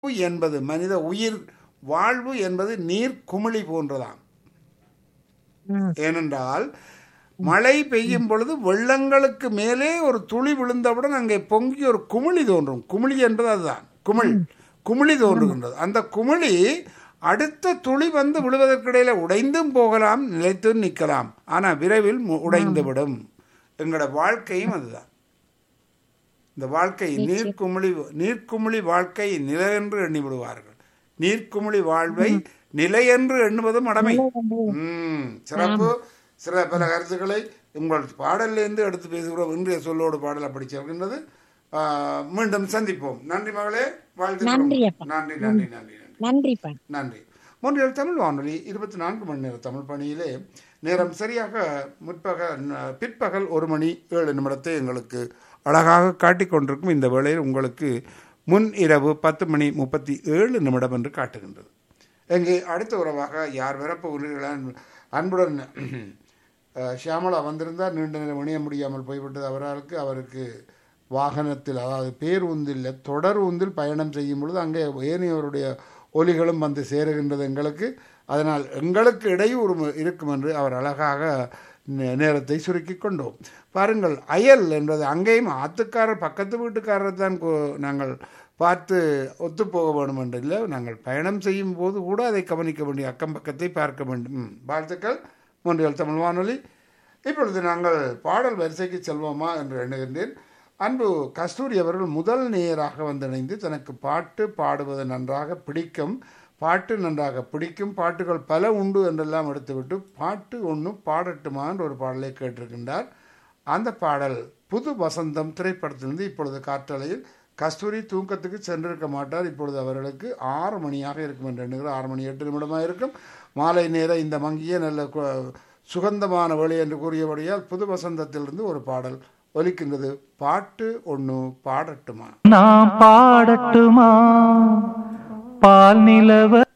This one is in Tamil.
என்பது மனித உயிர் வாழ்வு என்பது நீர் குமிழி போன்றதாம் ம். ஏனென்றால் மழை பெய்யும் பொழுது வெள்ளங்களுக்கு மேலே ஒரு துளி விழுந்தவுடன் அங்கே பொங்கி ஒரு குமிழி தோன்றும் குமிழி என்பது அதுதான் குமிழ் குமிழி தோன்றுகின்றது அந்த குமிழி அடுத்த துளி வந்து விழுவதற்கிடையில உடைந்தும் போகலாம் நிலைத்தும் நிற்கலாம் ஆனால் விரைவில் மு- உடைந்து விடும் எங்களோட வாழ்க்கையும் அதுதான் இந்த வாழ்க்கை நீர்க்குமிழி நீர்க்குமிழி வாழ்க்கை நிலை என்று எண்ணி விடுவார்கள் நீர்க்குமிழி வாழ்வை நிலை என்று எண்ணுவதும் அடமை ம் சிறப்பு சில பல கருத்துக்களை உங்கள் பாடலிலிருந்து எடுத்து பேசுகிறோம் இன்றைய சொல்லோடு பாடல் அப்படி சேர்க்கின்றது ஆ, மீண்டும் சந்திப்போம் நன்றி மகளே வாழ்த்துக்கிறோம் நன்றி அப்பா. நன்றி நன்றி நன்றி நன்றி நன்றிப்பா நன்றி மூன்றில் தமிழ் வானொலி இருபத்தி நான்கு மணி நேர தமிழ் பணியிலே நேரம் சரியாக முற்பகல் ந- பிற்பகல் ஒரு மணி ஏழு நிமிடத்தை எங்களுக்கு அழகாக காட்டிக் கொண்டிருக்கும் இந்த வேளையில் உங்களுக்கு முன் இரவு பத்து மணி முப்பத்தி ஏழு நிமிடம் என்று காட்டுகின்றது எங்கே அடுத்த உறவாக யார் வரப்போகிறீர்கள் அன்புடன் அஹ், ஷியாமளா வந்திருந்தார் நீண்ட நேரம் இணைய முடியாமல் போய்விட்டது அவர்களுக்கு அவருக்கு வாகனத்தில் அதாவது பேருந்தில் தொடர் ஊந்தில் பயணம் செய்யும் பொழுது அங்கே ஏனையோருடைய ஒலிகளும் வந்து சேருகின்றது எங்களுக்கு அதனால் எங்களுக்கு இடையூறு ம- இருக்கும் என்று அவர் அழகாக நே- நேரத்தை சுருக்கி கொண்டோம் பாருங்கள் அயல் என்பது அங்கேயும் ஆத்துக்காரர் பக்கத்து வீட்டுக்காரர் தான் கு- நாங்கள் பார்த்து ஒத்துப்போக வேண்டும் என்று இல்லை நாங்கள் பயணம் செய்யும் போது கூட அதை கவனிக்க வேண்டிய அக்கம் பக்கத்தை பார்க்க வேண்டும் ம், வாழ்த்துக்கள் மூன்றியல் தமிழ் வானொலி இப்பொழுது நாங்கள் பாடல் வரிசைக்கு செல்வோமா என்று எண்ணுகின்றேன் அன்பு கஸ்தூரி அவர்கள் முதல் நேயராக வந்திணைந்து தனக்கு பாட்டு பாடுவது நன்றாக பிடிக்கும் பாட்டு நன்றாக பிடிக்கும் பாட்டுகள் பல உண்டு என்றெல்லாம் எடுத்துவிட்டு பாட்டு ஒன்று பாடட்டுமா என்ற ஒரு பாடலை கேட்டிருக்கின்றார் அந்த பாடல் புது வசந்தம் திரைப்படத்திலிருந்து இப்பொழுது காற்றலையில் கஸ்தூரி தூக்கத்துக்கு சென்றிருக்க மாட்டார் இப்பொழுது அவர்களுக்கு ஆறு மணியாக இருக்கும் என்று எண்ணுகிறேன் ஆறு மணி எட்டு நிமிடமாக இருக்கும் மாலை நேர இந்த மங்கிய நல்ல கு- சுகந்தமான வழி என்று கூறியபடியால் புது வசந்தத்திலிருந்து ஒரு பாடல் ஒலிக்கின்றது பாட்டு ஒன்று பாடட்டுமா நாம் பாடட்டுமா பால் நிலவ